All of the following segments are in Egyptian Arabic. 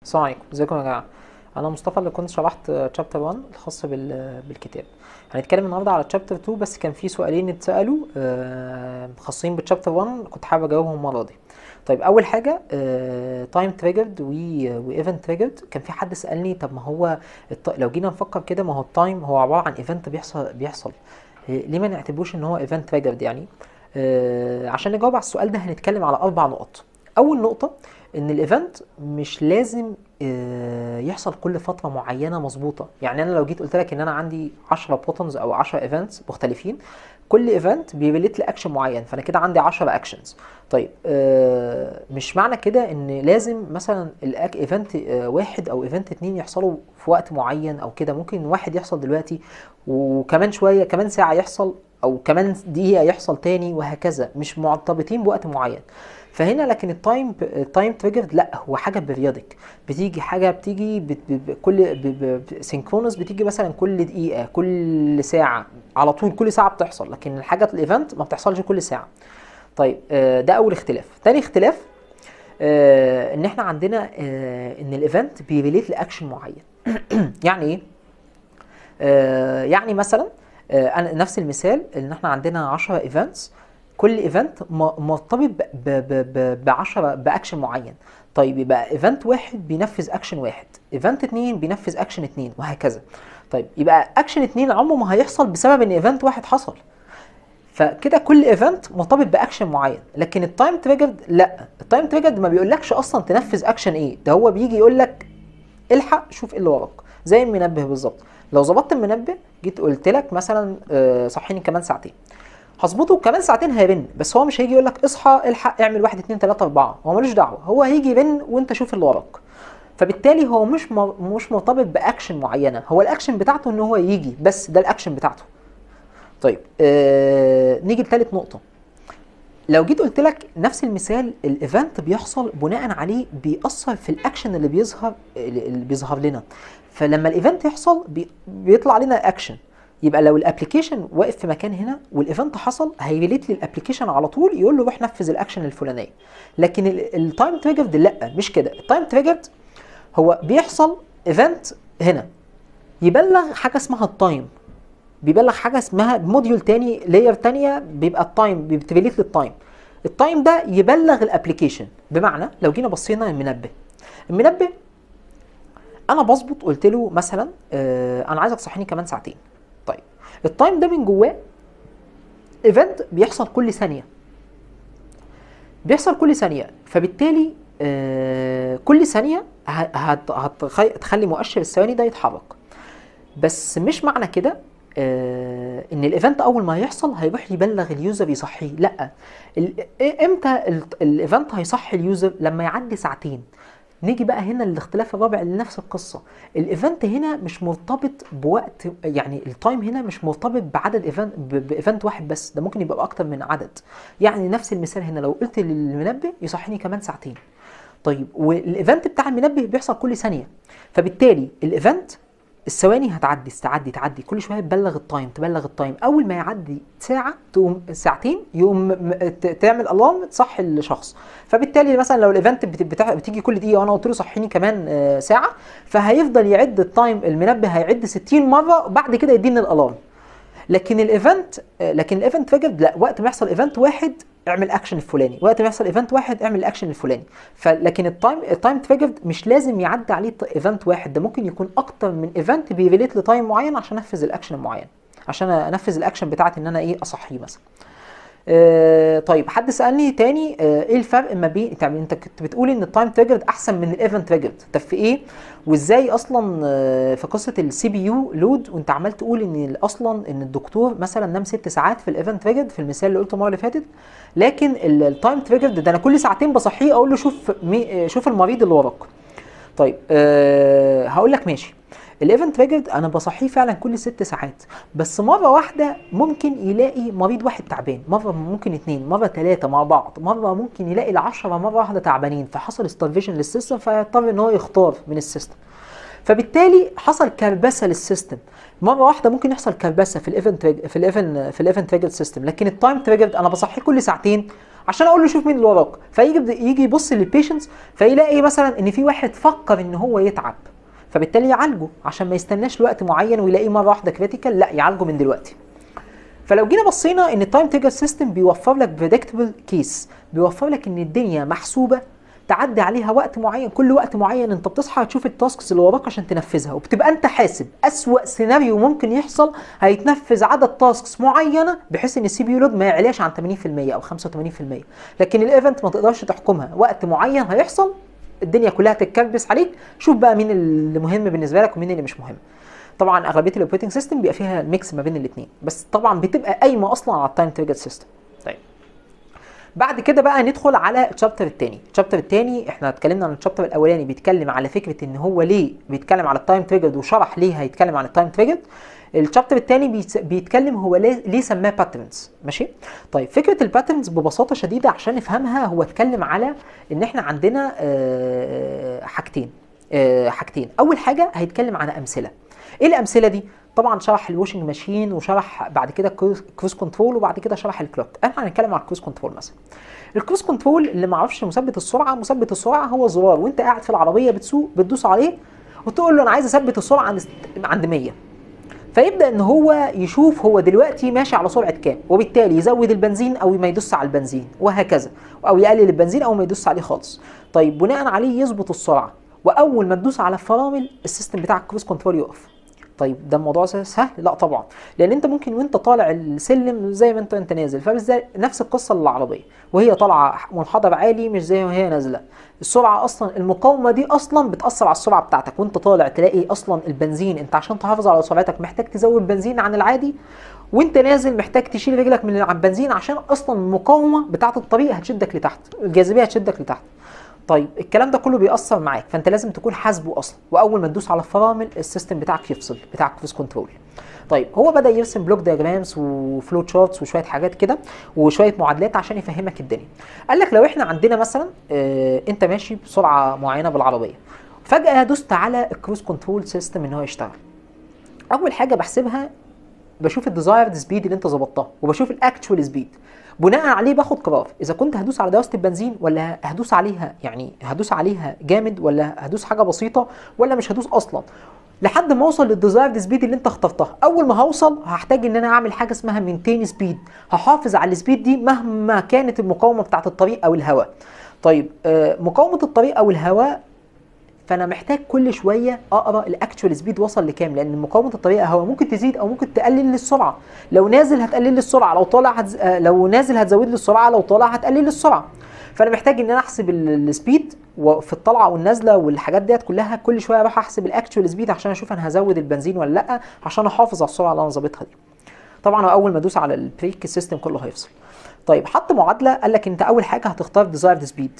السلام عليكم ازيكم يا جماعه انا مصطفى اللي كنت شرحت تشابتر 1 الخاص بال- بالكتاب هنتكلم النهارده على تشابتر 2 بس كان في سؤالين اتسالوا آه، خاصين بالتشابتر 1 كنت حابب اجاوبهم المره دي طيب اول حاجه تايم تريجرد وايفنت تريجرد كان في حد سالني طب ما هو الت- لو جينا نفكر كده ما هو التايم هو عباره عن ايفنت بيحصل بيحصل آه، ليه ما نعتبروش ان هو ايفنت تريجرد يعني آه، عشان نجاوب على السؤال ده هنتكلم على اربع نقط اول نقطه ان الايفنت مش لازم آه، يحصل كل فتره معينه مظبوطه يعني انا لو جيت قلت لك ان انا عندي 10 بوتنز او 10 ايفنتس مختلفين كل ايفنت بيريليت لاكشن معين فانا كده عندي 10 اكشنز طيب آه، مش معنى كده ان لازم مثلا الايفنت واحد او ايفنت اتنين يحصلوا في وقت معين او كده ممكن واحد يحصل دلوقتي وكمان شويه كمان ساعه يحصل او كمان دقيقه يحصل تاني وهكذا مش مرتبطين بوقت معين فهنا لكن التايم التايم تريجرد لا هو حاجه بريودك بتيجي حاجه بتيجي بت ب- ب- كل سينكرونس بتيجي مثلا كل دقيقه كل ساعه على طول كل ساعه بتحصل لكن الحاجه الايفنت ما بتحصلش كل ساعه طيب آه، ده اول اختلاف تاني اختلاف آه، ان احنا عندنا آه، ان الايفنت بيريليت لاكشن معين يعني ايه آه، يعني مثلا آه، انا نفس المثال ان احنا عندنا 10 ايفنتس كل ايفنت مرتبط ب 10 باكشن معين طيب يبقى ايفنت واحد بينفذ اكشن واحد ايفنت اتنين بينفذ اكشن اتنين وهكذا طيب يبقى اكشن اتنين عمره ما هيحصل بسبب ان ايفنت واحد حصل فكده كل ايفنت مرتبط باكشن معين لكن التايم تريجرد لا التايم تريجرد ما بيقولكش اصلا تنفذ اكشن ايه ده هو بيجي يقول لك الحق شوف ايه اللي وراك زي المنبه بالظبط لو ظبطت المنبه جيت قلت لك مثلا آه، صحيني كمان ساعتين هظبطه كمان ساعتين هيرن بس هو مش هيجي يقول لك اصحى الحق اعمل واحد اتنين تلاته اربعه هو ملوش دعوه هو هيجي يرن وانت شوف اللي وراك فبالتالي هو مش مر- مش مرتبط باكشن معينه هو الاكشن بتاعته ان هو يجي بس ده الاكشن بتاعته طيب آه نيجي لتالت نقطه لو جيت قلت لك نفس المثال الايفنت بيحصل بناء عليه بيأثر في الاكشن اللي بيظهر اللي بيظهر لنا فلما الايفنت يحصل بي بيطلع لنا اكشن يبقى لو الابلكيشن واقف في مكان هنا والايفنت حصل هيريليت للابلكيشن على طول يقول له روح نفذ الاكشن الفلانيه لكن التايم تريجرد لا مش كده التايم تريجرد هو بيحصل ايفنت هنا يبلغ حاجه اسمها التايم بيبلغ حاجه اسمها موديول تاني لاير تانية بيبقى التايم بيتريليت للتايم التايم ده يبلغ الابلكيشن بمعنى لو جينا بصينا المنبه المنبه انا بظبط قلت له مثلا آه انا عايزك تصحيني كمان ساعتين طيب التايم ده من جواه ايفنت بيحصل كل ثانيه بيحصل كل ثانيه فبالتالي آه كل ثانيه ه- هت- هتخ- هتخلي مؤشر الثواني ده يتحرك بس مش معنى كده آه ان الايفنت اول ما يحصل هيروح يبلغ اليوزر يصحيه لا ال- إيه- امتى ال- الايفنت هيصحي اليوزر لما يعدي ساعتين نيجي بقى هنا للاختلاف الرابع لنفس القصه الايفنت هنا مش مرتبط بوقت يعني التايم هنا مش مرتبط بعدد ايفنت بايفنت واحد بس ده ممكن يبقى اكتر من عدد يعني نفس المثال هنا لو قلت للمنبه يصحيني كمان ساعتين طيب والايفنت بتاع المنبه بيحصل كل ثانيه فبالتالي الايفنت الثواني هتعدي تعدي تعدي كل شويه تبلغ التايم تبلغ التايم اول ما يعدي ساعه تقوم ساعتين يقوم م- ت- تعمل الارم تصحي الشخص فبالتالي مثلا لو الايفنت بت- بتاع- بتيجي كل دقيقه وانا قلت له صحيني كمان آه، ساعه فهيفضل يعد التايم المنبه هيعد 60 مره وبعد كده يديني الالارم لكن الايفنت آه، لكن الايفنت تريجرد لا وقت ما يحصل ايفنت واحد اعمل اكشن الفلاني وقت ما يحصل ايفنت واحد اعمل الاكشن الفلاني فلكن التايم التايم تريجرد مش لازم يعدي عليه ايفنت واحد ده ممكن يكون اكتر من ايفنت بيريليت لتايم معين عشان انفذ الاكشن المعين عشان انفذ الاكشن بتاعتي ان انا ايه اصحيه مثلا آه طيب حد سالني تاني آه ايه الفرق ما بين طب انت كنت بتقول ان التايم تريجرد احسن من الايفنت تريجرد طب في ايه وازاي اصلا آه في قصه السي بي يو لود وانت عمال تقول ان اصلا ان الدكتور مثلا نام ست ساعات في الايفنت تريجرد في المثال اللي قلته المره اللي فاتت لكن التايم تريجرد ده انا كل ساعتين بصحيه اقول له شوف مي شوف المريض اللي وراك طيب أه هقول لك ماشي الايفنت تريجرد انا بصحيه فعلا كل ست ساعات بس مره واحده ممكن يلاقي مريض واحد تعبان مره ممكن اتنين مره تلاته مع بعض مره ممكن يلاقي العشرة مره واحده تعبانين فحصل ستارفيشن للسيستم فيضطر ان هو يختار من السيستم فبالتالي حصل كربسه للسيستم مره واحده ممكن يحصل كربسه في الايفنت في الايفنت في الايفنت تريجرد سيستم لكن التايم تريجرد انا بصحيه كل ساعتين عشان اقول له شوف مين اللي وراك فيجي يجي يبص للبيشنتس فيلاقي مثلا ان في واحد فكر ان هو يتعب فبالتالي يعالجه عشان ما يستناش لوقت معين ويلاقيه مره واحده كريتيكال لا يعالجه من دلوقتي فلو جينا بصينا ان التايم تيجر سيستم بيوفر لك بريدكتبل كيس بيوفر لك ان الدنيا محسوبه تعدي عليها وقت معين كل وقت معين انت بتصحى تشوف التاسكس اللي وراك عشان تنفذها وبتبقى انت حاسب اسوأ سيناريو ممكن يحصل هيتنفذ عدد تاسكس معينه بحيث ان السي بي يو لود ما يعلاش عن 80% او 85% لكن الايفنت ما تقدرش تحكمها وقت معين هيحصل الدنيا كلها تتكبس عليك شوف بقى مين اللي مهم بالنسبه لك ومين اللي مش مهم طبعا اغلبيه الاوبريتنج سيستم بيبقى فيها ميكس ما بين الاثنين بس طبعا بتبقى قايمه اصلا على التايم تريجر سيستم طيب بعد كده بقى ندخل على الشابتر الثاني الشابتر الثاني احنا اتكلمنا عن الشابتر الاولاني بيتكلم على فكره ان هو ليه بيتكلم على التايم تريجر وشرح ليه هيتكلم عن التايم تريجر الشابتر الثاني بيتكلم هو ليه, ليه سماه باترنز ماشي طيب فكره الباترنز ببساطه شديده عشان نفهمها هو اتكلم على ان احنا عندنا آه، حاجتين آه، حاجتين اول حاجه هيتكلم عن امثله ايه الامثله دي طبعا شرح الواشنج ماشين وشرح بعد كده كروز كنترول وبعد كده شرح الكلوك احنا هنتكلم على الكروز كنترول مثلا الكروز كنترول اللي ما يعرفش مثبت السرعه مثبت السرعه هو زرار وانت قاعد في العربيه بتسوق بتدوس عليه وتقول له انا عايز اثبت السرعه عند عند 100 فيبدا ان هو يشوف هو دلوقتي ماشي على سرعه كام وبالتالي يزود البنزين او ما يدوس على البنزين وهكذا او يقلل البنزين او ما يدوس عليه خالص طيب بناء عليه يظبط السرعه واول ما تدوس على الفرامل السيستم بتاع الكروز كنترول يقف طيب ده الموضوع سهل لا طبعا لان انت ممكن وانت طالع السلم زي ما انت انت نازل فبالذات نفس القصه للعربيه وهي طالعه منحدر عالي مش زي ما هي نازله السرعه اصلا المقاومه دي اصلا بتاثر على السرعه بتاعتك وانت طالع تلاقي اصلا البنزين انت عشان تحافظ على سرعتك محتاج تزود بنزين عن العادي وانت نازل محتاج تشيل رجلك من البنزين عشان اصلا المقاومه بتاعه الطريق هتشدك لتحت الجاذبيه هتشدك لتحت طيب الكلام ده كله بيأثر معاك فانت لازم تكون حاسبه اصلا واول ما تدوس على الفرامل السيستم بتاعك يفصل بتاع كروز كنترول طيب هو بدا يرسم بلوك دياجرامز وفلو تشارتس وشويه حاجات كده وشويه معادلات عشان يفهمك الدنيا قال لك لو احنا عندنا مثلا اه انت ماشي بسرعه معينه بالعربيه فجاه دوست على الكروز كنترول سيستم ان هو يشتغل اول حاجه بحسبها بشوف الديزايرد سبيد اللي انت ظبطتها وبشوف الاكتشوال سبيد بناء عليه باخد قرار اذا كنت هدوس على دواسه البنزين ولا هدوس عليها يعني هدوس عليها جامد ولا هدوس حاجه بسيطه ولا مش هدوس اصلا لحد ما اوصل للديزايرد سبيد اللي انت اخترتها اول ما هوصل هحتاج ان انا اعمل حاجه اسمها مينتين سبيد هحافظ على السبيد دي مهما كانت المقاومه بتاعه الطريق او الهواء طيب آه مقاومه الطريق او الهواء فانا محتاج كل شويه اقرا الاكتشوال سبيد وصل لكام لان مقاومه الطريق هو ممكن تزيد او ممكن تقلل السرعه لو نازل هتقلل لي السرعه لو طالع هتز... لو نازل هتزود لي السرعه لو طالع هتقلل لي السرعه فانا محتاج ان انا احسب السبيد وفي الطلعه والنازله والحاجات ديت كلها كل شويه اروح احسب الاكتشوال سبيد عشان اشوف انا هزود البنزين ولا لا عشان احافظ على السرعه اللي انا ظابطها دي طبعا اول ما ادوس على البريك السيستم كله هيفصل طيب حط معادله قال لك انت اول حاجه هتختار ديزايرد سبيد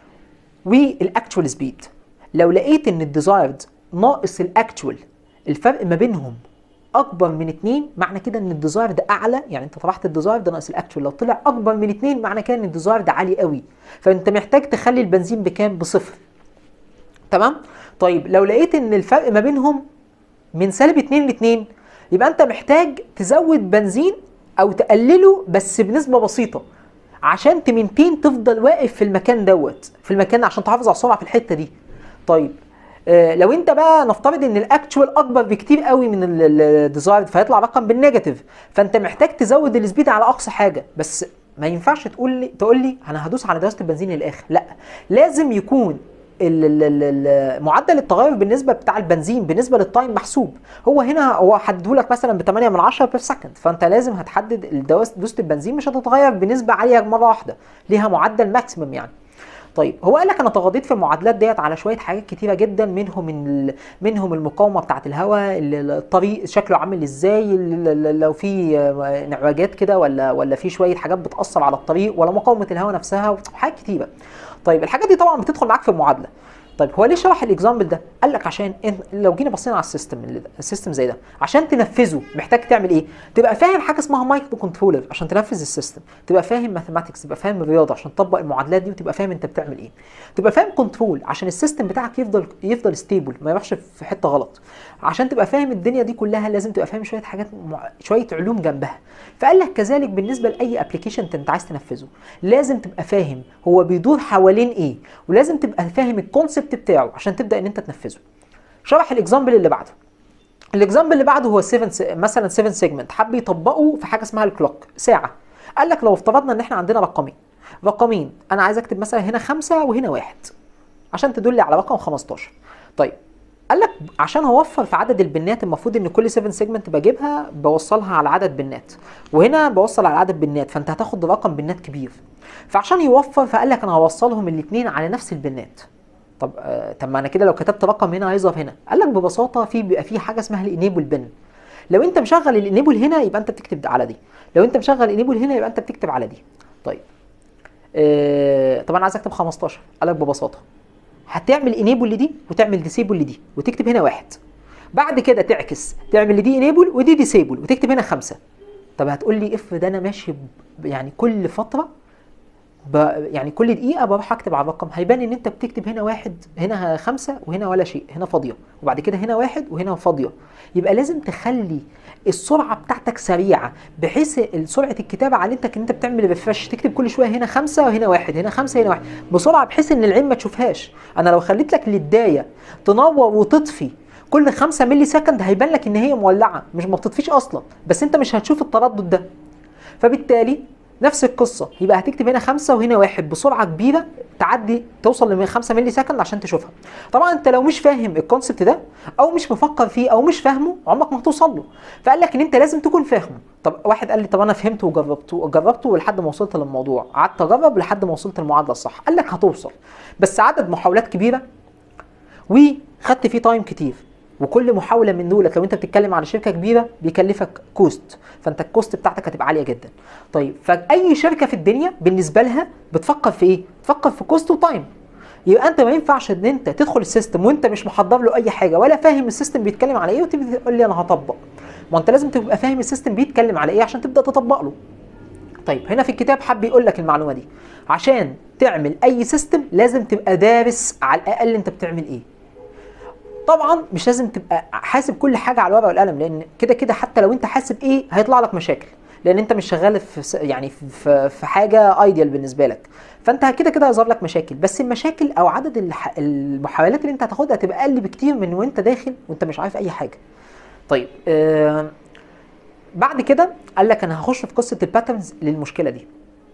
والاكتشوال سبيد لو لقيت ان الديزايرد ناقص الاكتشوال الفرق ما بينهم اكبر من اتنين معنى كده ان الديزايرد اعلى يعني انت طرحت الديزايرد ناقص الاكتشوال لو طلع اكبر من اتنين معنى كده ان الديزايرد عالي قوي فانت محتاج تخلي البنزين بكام بصفر تمام طيب لو لقيت ان الفرق ما بينهم من سالب 2 ل 2 يبقى انت محتاج تزود بنزين او تقلله بس بنسبه بسيطه عشان تمنتين تفضل واقف في المكان دوت في المكان عشان تحافظ على السرعه في الحته دي طيب آه لو انت بقى نفترض ان الاكتشوال اكبر بكتير قوي من الديزايرد فيطلع رقم بالنيجاتيف فانت محتاج تزود السبيد على اقصى حاجه بس ما ينفعش تقول لي تقول لي انا هدوس على دواسه البنزين للاخر لا لازم يكون معدل التغير بالنسبه بتاع البنزين بالنسبه للتايم محسوب هو هنا هو حدده لك مثلا ب 8 من 10 بير سكند فانت لازم هتحدد دواسه البنزين مش هتتغير بنسبه عاليه مره واحده ليها معدل ماكسيمم يعني طيب هو قال لك انا تغاضيت في المعادلات ديت على شويه حاجات كتيره جدا منهم ال... منهم المقاومه بتاعه الهواء الطريق شكله عامل ازاي لو في انعواجات كده ولا ولا في شويه حاجات بتاثر على الطريق ولا مقاومه الهواء نفسها وحاجات كتيره طيب الحاجات دي طبعا بتدخل معاك في المعادله طيب هو ليه شرح الاكزامبل ده قال لك عشان انت لو جينا بصينا على السيستم اللي ده السيستم زي ده عشان تنفذه محتاج تعمل ايه تبقى فاهم حاجه اسمها مايكرو كنترولر عشان تنفذ السيستم تبقى فاهم ماثيماتكس تبقى فاهم الرياضه عشان تطبق المعادلات دي وتبقى فاهم انت بتعمل ايه تبقى فاهم كنترول عشان السيستم بتاعك يفضل يفضل ستيبل ما يروحش في حته غلط عشان تبقى فاهم الدنيا دي كلها لازم تبقى فاهم شويه حاجات مع... شويه علوم جنبها فقال لك كذلك بالنسبه لاي ابلكيشن انت عايز تنفذه لازم تبقى فاهم هو بيدور حوالين ايه ولازم تبقى فاهم الكونسبت بتاعه عشان تبدا ان انت تنفذه شرح الاكزامبل اللي بعده الاكزامبل اللي بعده هو 7 س... مثلا 7 سيجمنت حب يطبقه في حاجه اسمها الكلوك ساعه قال لك لو افترضنا ان احنا عندنا رقمين رقمين انا عايز اكتب مثلا هنا خمسة وهنا واحد عشان تدل على رقم 15 طيب قال لك عشان اوفر في عدد البنات المفروض ان كل 7 سيجمنت بجيبها بوصلها على عدد بنات وهنا بوصل على عدد بنات فانت هتاخد رقم بنات كبير فعشان يوفر فقال لك انا هوصلهم الاثنين على نفس البنات طب آه طب ما انا كده لو كتبت رقم هنا هيظهر هنا قال لك ببساطه في بيبقى في حاجه اسمها الانيبل بن لو انت مشغل الانيبل هنا يبقى انت بتكتب على دي لو انت مشغل الانيبل هنا يبقى انت بتكتب على دي طيب آه طب انا عايز اكتب 15 قال لك ببساطه هتعمل انيبل لدي وتعمل ديسيبل لدي وتكتب هنا واحد بعد كده تعكس تعمل لدي انيبل ودي ديسيبل وتكتب هنا خمسة طب هتقول لي اف ده انا ماشي يعني كل فتره ب... يعني كل دقيقه بروح اكتب على الرقم هيبان ان انت بتكتب هنا واحد هنا خمسة وهنا ولا شيء هنا فاضيه وبعد كده هنا واحد وهنا فاضيه يبقى لازم تخلي السرعه بتاعتك سريعه بحيث سرعه الكتابه علمتك ان انت بتعمل ريفرش تكتب كل شويه هنا خمسة وهنا واحد هنا خمسة هنا واحد بسرعه بحيث ان العين ما تشوفهاش انا لو خليت لك للدايه تنور وتطفي كل 5 ملي سكند هيبان لك ان هي مولعه مش ما بتطفيش اصلا بس انت مش هتشوف التردد ده فبالتالي نفس القصه يبقى هتكتب هنا خمسة وهنا واحد بسرعه كبيره تعدي توصل ل 5 ملي سكند عشان تشوفها طبعا انت لو مش فاهم الكونسبت ده او مش مفكر فيه او مش فاهمه عمرك ما هتوصل له فقال لك ان انت لازم تكون فاهمه طب واحد قال لي طب انا فهمته وجربته جربته لحد ما وصلت للموضوع قعدت اجرب لحد ما وصلت المعادله الصح قال لك هتوصل بس عدد محاولات كبيره وخدت فيه تايم كتير وكل محاوله من دولت لو انت بتتكلم على شركه كبيره بيكلفك كوست فانت الكوست بتاعتك هتبقى عاليه جدا طيب فاي شركه في الدنيا بالنسبه لها بتفكر في ايه بتفكر في كوست وتايم يبقى انت ما ينفعش ان انت تدخل السيستم وانت مش محضر له اي حاجه ولا فاهم السيستم بيتكلم على ايه وتبتدي تقول لي انا هطبق ما انت لازم تبقى فاهم السيستم بيتكلم على ايه عشان تبدا تطبق له طيب هنا في الكتاب حب يقول لك المعلومه دي عشان تعمل اي سيستم لازم تبقى دارس على الاقل انت بتعمل ايه طبعا مش لازم تبقى حاسب كل حاجه على الورقه والقلم لان كده كده حتى لو انت حاسب ايه هيطلع لك مشاكل لان انت مش شغال في يعني في في حاجه ايديال بالنسبه لك فانت كده كده هيظهر لك مشاكل بس المشاكل او عدد الح... المحاولات اللي انت هتاخدها هتبقى اقل بكتير من وانت داخل وانت مش عارف اي حاجه طيب آه بعد كده قال لك انا هخش في قصه الباترنز للمشكله دي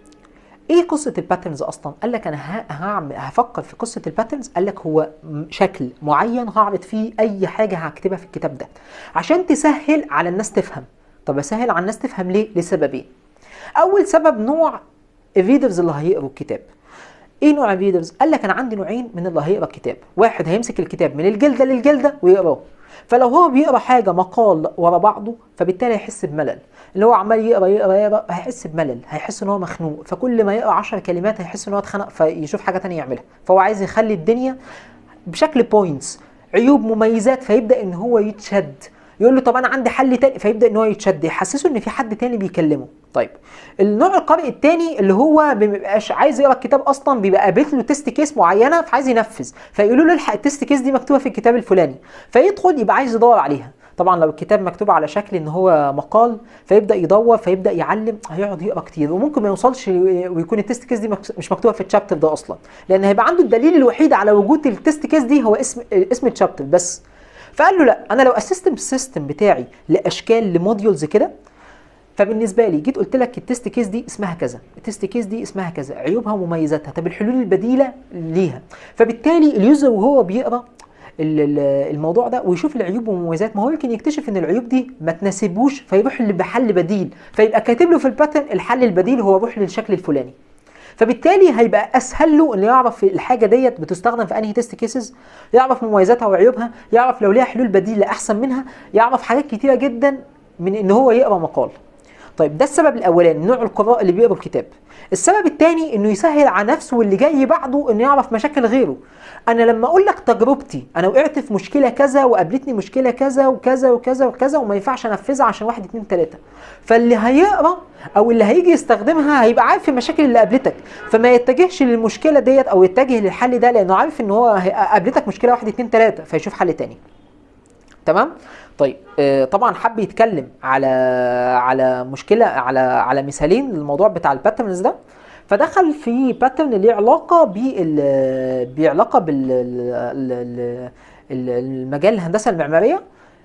ايه قصه الباترنز اصلا قال لك انا هعمل هفكر في قصه الباترنز قال لك هو شكل معين هعرض فيه اي حاجه هكتبها في الكتاب ده عشان تسهل على الناس تفهم طب اسهل على الناس تفهم ليه لسببين اول سبب نوع الريدرز اللي هيقروا الكتاب ايه نوع الريدرز قال لك انا عندي نوعين من اللي هيقرا الكتاب واحد هيمسك الكتاب من الجلده للجلده ويقراه فلو هو بيقرا حاجه مقال ورا بعضه فبالتالي هيحس بملل اللي هو عمال يقرا يقرا يقرا هيحس بملل هيحس ان هو مخنوق فكل ما يقرا 10 كلمات هيحس ان هو اتخنق فيشوف حاجه تانية يعملها فهو عايز يخلي الدنيا بشكل بوينتس عيوب مميزات فيبدا ان هو يتشد يقول له طب انا عندي حل تاني فيبدا ان هو يتشد يحسسه ان في حد تاني بيكلمه طيب النوع القارئ التاني اللي هو ما بيبقاش عايز يقرا الكتاب اصلا بيبقى قابلت له تيست كيس معينه فعايز ينفذ فيقولوا له الحق التيست كيس دي مكتوبه في الكتاب الفلاني فيدخل يبقى عايز يدور عليها طبعا لو الكتاب مكتوب على شكل ان هو مقال فيبدا يدور فيبدا يعلم هيقعد يقرا كتير وممكن ما يوصلش ويكون التيست كيس دي مش مكتوبه في الشابتر ده اصلا لان هيبقى عنده الدليل الوحيد على وجود التيست كيس دي هو اسم اسم الشابتر بس فقال له لا انا لو اسستم السيستم بتاعي لاشكال لموديولز كده فبالنسبه لي جيت قلت لك التست كيس دي اسمها كذا التست كيس دي اسمها كذا عيوبها ومميزاتها طب الحلول البديله ليها فبالتالي اليوزر وهو بيقرا الموضوع ده ويشوف العيوب والمميزات ما هو يمكن يكتشف ان العيوب دي ما تناسبوش فيروح بحل بديل فيبقى كاتب له في الباترن الحل البديل هو روح للشكل الفلاني فبالتالي هيبقى اسهل له انه يعرف الحاجه ديت بتستخدم في انهي تيست كيسز يعرف مميزاتها وعيوبها يعرف لو ليها حلول بديله احسن منها يعرف حاجات كتيره جدا من ان هو يقرا مقال طيب ده السبب الاولاني نوع القراء اللي بيقروا الكتاب السبب الثاني انه يسهل على نفسه واللي جاي بعده انه يعرف مشاكل غيره انا لما اقول لك تجربتي انا وقعت في مشكله كذا وقابلتني مشكله كذا وكذا وكذا وكذا وما ينفعش انفذها عشان واحد اتنين تلاته فاللي هيقرا او اللي هيجي يستخدمها هيبقى عارف المشاكل اللي قابلتك فما يتجهش للمشكله ديت او يتجه للحل ده لانه عارف ان هو هي- قابلتك مشكله واحد اتنين تلاته فيشوف حل تاني تمام طيب آه، طبعا حب يتكلم على على مشكله على على مثالين للموضوع بتاع الباترنز ده فدخل في باترن ليه علاقه بال بعلاقه بال ال- ال- ال- المجال الهندسه المعماريه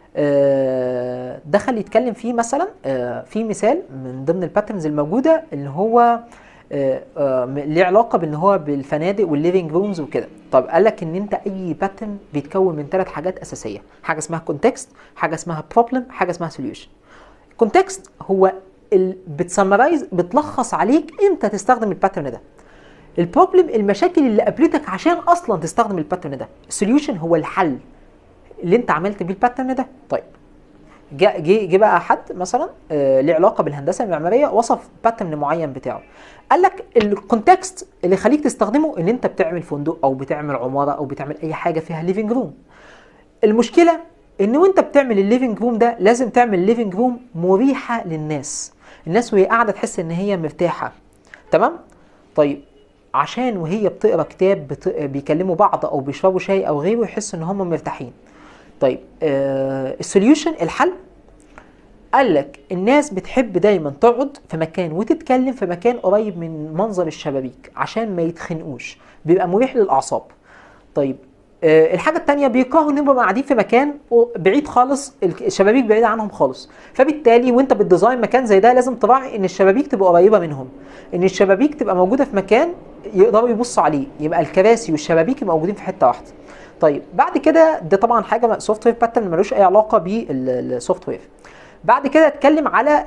آه، دخل يتكلم فيه مثلا آه، في مثال من ضمن الباترنز الموجوده اللي هو آه، آه، م- ليه علاقه بان هو بالفنادق والليفينج رومز وكده طب قال لك ان انت اي باترن بيتكون من ثلاث حاجات اساسيه حاجه اسمها كونتكست حاجه اسمها بروبلم حاجه اسمها سوليوشن كونتكست هو ال- بتسمرايز بتلخص عليك انت تستخدم الباترن ده البروبلم المشاكل اللي قابلتك عشان اصلا تستخدم الباترن ده السوليوشن هو الحل اللي انت عملت بيه الباترن ده طيب جه جه جه بقى حد مثلا آه ليه علاقه بالهندسه المعماريه وصف باترن معين بتاعه قال لك الكونتكست اللي يخليك تستخدمه ان انت بتعمل فندق او بتعمل عماره او بتعمل اي حاجه فيها ليفنج روم المشكله ان وانت بتعمل الليفنج روم ده لازم تعمل ليفنج روم مريحه للناس الناس وهي قاعده تحس ان هي مرتاحه تمام طيب عشان وهي بتقرا كتاب بت... بيكلموا بعض او بيشربوا شاي او غيره يحسوا ان هم مرتاحين طيب آه السوليوشن الحل قال لك الناس بتحب دايما تقعد في مكان وتتكلم في مكان قريب من منظر الشبابيك عشان ما يتخنقوش بيبقى مريح للاعصاب طيب آه الحاجه التانية بيكرهوا ان يبقوا قاعدين في مكان بعيد خالص الشبابيك بعيده عنهم خالص فبالتالي وانت بتديزاين مكان زي ده لازم تراعي ان الشبابيك تبقى قريبه منهم ان الشبابيك تبقى موجوده في مكان يقدروا يبصوا عليه يبقى الكراسي والشبابيك يبقوا موجودين في حته واحده طيب بعد كده ده طبعا حاجه سوفت وير باترن ملوش اي علاقه بالسوفت وير بعد كده اتكلم على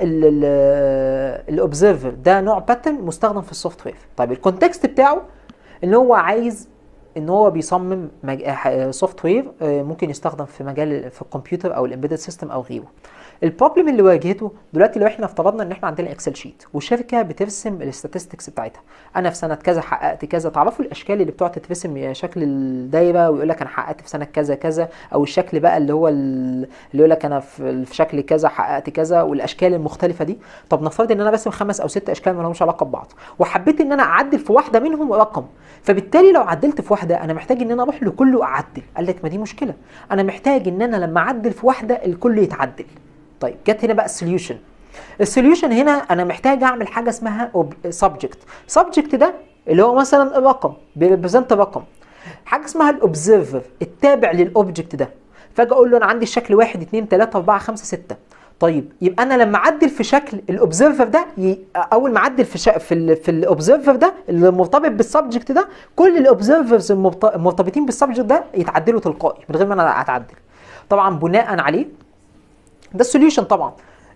الاوبزرفر ده نوع باترن مستخدم في السوفت وير طيب الكونتكست بتاعه ان هو عايز ان هو بيصمم سوفت وير ممكن يستخدم في مجال في الكمبيوتر او الامبيدد سيستم او غيره البروبلم اللي واجهته دلوقتي لو احنا افترضنا ان احنا عندنا اكسل شيت والشركه بترسم الاستاتستكس بتاعتها انا في سنه كذا حققت كذا تعرفوا الاشكال اللي بتقعد تترسم شكل الدايره ويقول لك انا حققت في سنه كذا كذا او الشكل بقى اللي هو اللي يقول لك انا في شكل كذا حققت كذا والاشكال المختلفه دي طب نفترض ان انا برسم خمس او ست اشكال ما لهمش علاقه ببعض وحبيت ان انا اعدل في واحده منهم رقم فبالتالي لو عدلت في واحده انا محتاج ان انا اروح لكله اعدل قال لك ما دي مشكله انا محتاج ان انا لما اعدل في واحده الكل يتعدل طيب جت هنا بقى السوليوشن السوليوشن هنا انا محتاج اعمل حاجه اسمها سبجكت سبجكت ده اللي هو مثلا الرقم بيريبريزنت رقم حاجه اسمها الاوبزرفر التابع للاوبجكت ده فاجي اقول له انا عندي الشكل 1 2 3 4 5 6 طيب يبقى انا لما اعدل في شكل الاوبزرفر ده ي... اول ما اعدل في شا... في ال... في الاوبزرفر ده اللي مرتبط بالسبجكت ده كل الاوبزرفرز المرتبطين بالسبجكت ده يتعدلوا تلقائي من غير ما انا اتعدل طبعا بناء عليه ده السوليوشن طبعا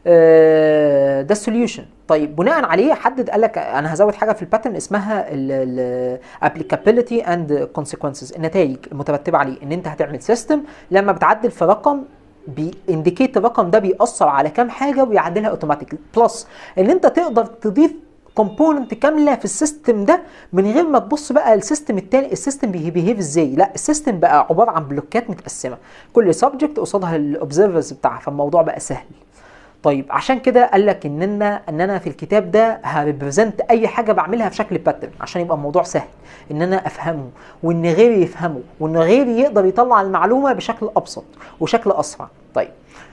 ده السوليوشن طيب بناء عليه حدد قال لك انا هزود حاجه في الباترن اسمها الابليكابيلتي اند كونسيكونسز النتائج المترتبه عليه ان انت هتعمل سيستم لما بتعدل في رقم بينديكيت الرقم ده بيأثر على كام حاجه ويعدلها اوتوماتيك بلس ان انت تقدر تضيف كومبوننت كامله في السيستم ده من غير ما تبص بقى السيستم التاني السيستم بيهيف ازاي لا السيستم بقى عباره عن بلوكات متقسمه كل سبجكت قصادها الاوبزرفرز بتاعها فالموضوع بقى سهل طيب عشان كده قال لك ان انا ان انا في الكتاب ده هريبريزنت اي حاجه بعملها في شكل باترن عشان يبقى الموضوع سهل ان انا افهمه وان غيري يفهمه وان غيري يقدر يطلع المعلومه بشكل ابسط وشكل اسرع طيب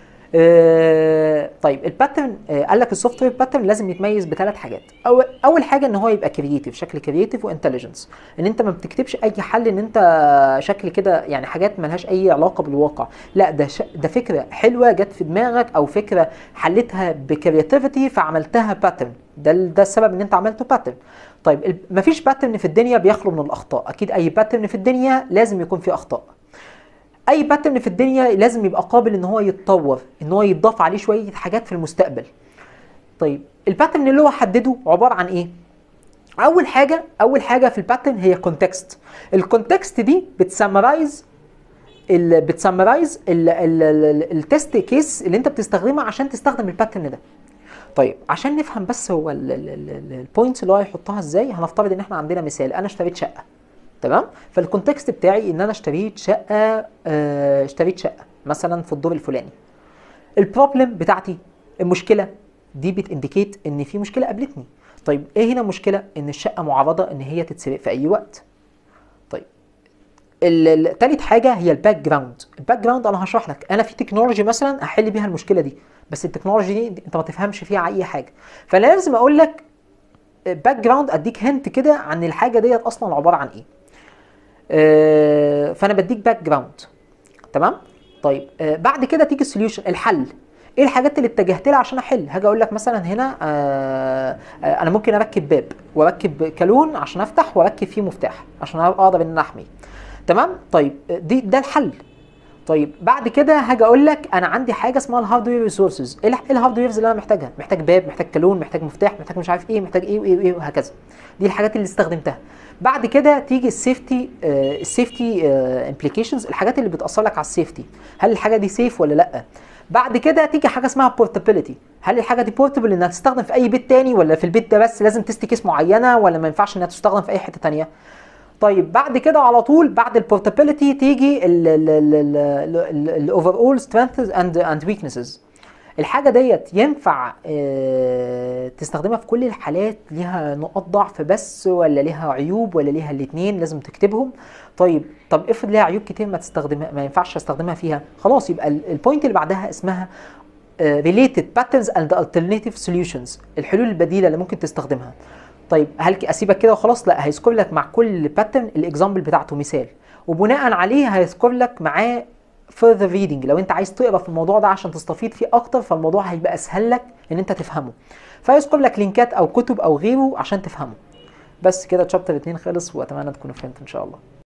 آه طيب الباترن آه قال لك السوفت وير باترن لازم يتميز بثلاث حاجات اول اول حاجه ان هو يبقى كرييتيف شكل كرييتيف وانتليجنس ان انت ما بتكتبش اي حل ان انت شكل كده يعني حاجات ملهاش اي علاقه بالواقع لا ده ش... ده فكره حلوه جت في دماغك او فكره حلتها بكرياتيفيتي فعملتها باترن ده ده السبب ان انت عملته باترن طيب مفيش باترن في الدنيا بيخلو من الاخطاء اكيد اي باترن في الدنيا لازم يكون فيه اخطاء اي باترن في الدنيا لازم يبقى قابل ان هو يتطور ان هو يتضاف عليه شويه حاجات في المستقبل طيب الباترن اللي هو حدده عباره عن ايه اول حاجه اول حاجه في الباترن هي كونتكست الكونتكست دي بتسمرايز ال بتسمرايز التست كيس اللي انت بتستخدمها عشان تستخدم الباترن ده طيب عشان نفهم بس هو البوينتس اللي هو هيحطها ازاي هنفترض ان احنا عندنا مثال انا اشتريت شقه تمام فالكونتكست بتاعي ان انا اشتريت شقه اه اشتريت شقه مثلا في الدور الفلاني البروبلم بتاعتي المشكله دي بتانديكيت ان في مشكله قابلتني طيب ايه هنا المشكله ان الشقه معرضه ان هي تتسرق في اي وقت طيب ال- ال- تالت حاجه هي الباك جراوند الباك جراوند انا هشرح لك انا في تكنولوجي مثلا احل بيها المشكله دي بس التكنولوجي دي انت ما تفهمش فيها اي حاجه فانا لازم اقول لك باك جراوند اديك هنت كده عن الحاجه ديت اصلا عباره عن ايه آه، فانا بديك باك جراوند تمام طيب آه، بعد كده تيجي السوليوشن الحل ايه الحاجات اللي اتجهت لها عشان احل هاجي اقول لك مثلا هنا آه آه انا ممكن اركب باب واركب كالون عشان افتح واركب فيه مفتاح عشان اقدر ان انا احمي تمام طيب آه، دي ده الحل طيب بعد كده هاجي اقول لك انا عندي حاجه اسمها الهاردوير ريسورسز ايه الح- إيه الهاردويرز اللي انا محتاجها محتاج باب محتاج كالون محتاج مفتاح محتاج مش عارف ايه محتاج ايه وايه وايه وهكذا دي الحاجات اللي استخدمتها بعد كده تيجي السيفتي آه السيفتي امبليكيشنز الحاجات اللي بتاثر لك على السيفتي هل الحاجه دي سيف ولا لا بعد كده تيجي حاجه اسمها بورتابيلتي هل الحاجه دي بورتبل انها تستخدم في اي بيت تاني ولا في البيت ده بس لازم تستي كيس معينه ولا ما ينفعش انها تستخدم في اي حته تانيه طيب بعد كده على طول بعد البورتابيلتي تيجي الاوفر اول سترينثز اند اند ويكنسز الحاجه ديت ينفع آه، تستخدمها في كل الحالات ليها نقاط ضعف بس ولا ليها عيوب ولا ليها الاثنين لازم تكتبهم طيب طب افرض ليها عيوب كتير ما تستخدمها ما ينفعش استخدمها فيها خلاص يبقى ال- البوينت اللي بعدها اسمها آه، related patterns and alternative solutions الحلول البديله اللي ممكن تستخدمها طيب هل ك- اسيبك كده وخلاص لا هيذكر لك مع كل باترن الاكزامبل بتاعته مثال وبناء عليه هيذكر لك معاه further reading لو انت عايز تقرا في الموضوع ده عشان تستفيد فيه اكتر فالموضوع هيبقى اسهل لك ان انت تفهمه فيذكر لك لينكات او كتب او غيره عشان تفهمه بس كده تشابتر 2 خلص واتمنى تكونوا فهمتوا ان شاء الله